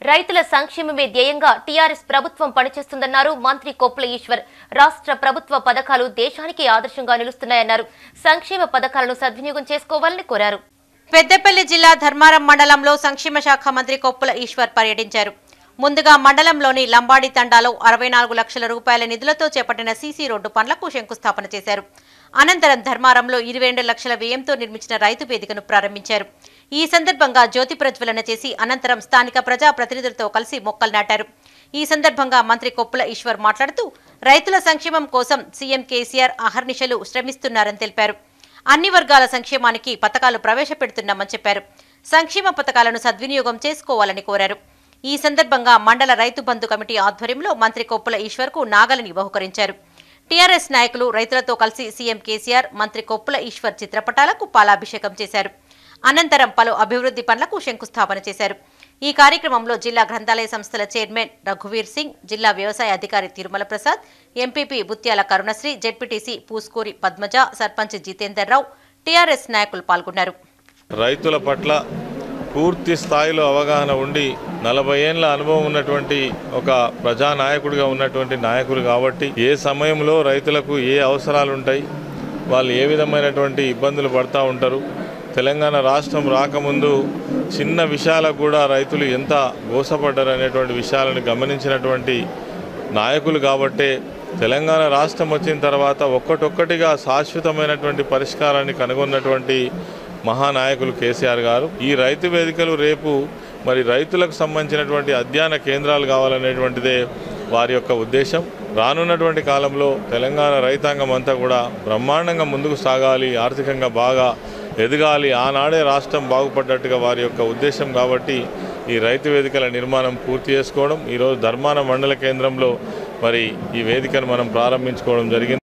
రైతుల సంక్షేమమే ధ్యేయంగా టీఆర్ఎస్ ప్రభుత్వం పనిచేస్తుందన్నారు మంత్రి కొప్పుల ఈశ్వర్ రాష్ట్ర ప్రభుత్వ పథకాలు దేశానికి ఆదర్శంగా నిలుస్తున్నాయన్నారు సంక్షేమ పథకాలను సద్వినియోగం చేసుకోవాలని కోరారు పెద్దపల్లి జిల్లా ధర్మారం మండలంలో సంక్షేమ శాఖ మంత్రి కొప్పుల ఈశ్వర్ పర్యటించారు ముందుగా మండలంలోని లంబాడి తండాలో అరవై నాలుగు లక్షల రూపాయల నిధులతో చేపట్టిన సీసీ రోడ్డు పనులకు శంకుస్థాపన చేశారు అనంతరం ధర్మారంలో ఇరవై రెండు లక్షల వ్యయంతో నిర్మించిన రైతు వేదికను ప్రారంభించారు ఈ సందర్భంగా జ్యోతి ప్రజ్వలన చేసి అనంతరం స్థానిక ప్రజా ప్రతినిధులతో కలిసి మొక్కలు నాటారు ఈ సందర్భంగా మంత్రి కొప్పుల ఈశ్వర్ మాట్లాడుతూ రైతుల సంక్షేమం కోసం సీఎం కేసీఆర్ అహర్నిశలు శ్రమిస్తున్నారని తెలిపారు అన్ని వర్గాల సంక్షేమానికి పథకాలు ప్రవేశపెడుతున్నామని చెప్పారు సంక్షేమ పథకాలను సద్వినియోగం చేసుకోవాలని కోరారు ఈ సందర్భంగా మండల రైతు బంధు కమిటీ ఆధ్వర్యంలో మంత్రి కొప్పుల ఈశ్వర్కు నాగలిని బహుకరించారు టీఆర్ఎస్ నాయకులు రైతులతో కలిసి సీఎం కేసీఆర్ మంత్రి కొప్పుల ఈశ్వర్ చిత్రపటాలకు పాలాభిషేకం చేశారు అనంతరం పలు అభివృద్ధి పనులకు శంకుస్థాపన చేశారు ఈ కార్యక్రమంలో జిల్లా గ్రంథాలయ సంస్థల చైర్మన్ రఘువీర్ సింగ్ జిల్లా వ్యవసాయ అధికారి Tirumala Prasad MPP Butyala Karunasri ZPTC Puskuri Padmaja sarpanch Jitender Rao TRS నాయకులు పాల్గొన్నారు రైతుల పట్ల పూర్తి స్థాయిలో అవగాహన ఉండి నలభై ఏళ్ళ అనుభవం ఉన్నటువంటి ఒక ప్రజానాయకుడిగా ఉన్నటువంటి నాయకులు కాబట్టి ఏ సమయంలో రైతులకు ఏ అవసరాలు ఉంటాయి వాళ్ళు ఏ విధమైనటువంటి ఇబ్బందులు పడతా ఉంటారు తెలంగాణ రాష్ట్రం రాకముందు చిన్న విషయాలకు కూడా రైతులు ఎంత గోసపడ్డారు అనేటువంటి విషయాలను గమనించినటువంటి నాయకులు కాబట్టే తెలంగాణ రాష్ట్రం వచ్చిన తర్వాత ఒక్కటొక్కటిగా శాశ్వతమైనటువంటి పరిష్కారాన్ని కనుగొన్నటువంటి మహానాయకులు కేసీఆర్ గారు ఈ రైతు వేదికలు రేపు మరి రైతులకు సంబంధించినటువంటి అధ్యయన కేంద్రాలు కావాలనేటువంటిదే వారి యొక్క ఉద్దేశం రానున్నటువంటి కాలంలో తెలంగాణ రైతాంగం అంతా కూడా బ్రహ్మాండంగా ముందుకు సాగాలి ఆర్థికంగా బాగా ఎదగాలి ఆనాడే రాష్ట్రం బాగుపడ్డట్టుగా వారి యొక్క ఉద్దేశం కాబట్టి ఈ రైతు వేదికల నిర్మాణం పూర్తి చేసుకోవడం ఈరోజు ధర్మాన మండల కేంద్రంలో మరి ఈ వేదికను మనం ప్రారంభించుకోవడం జరిగింది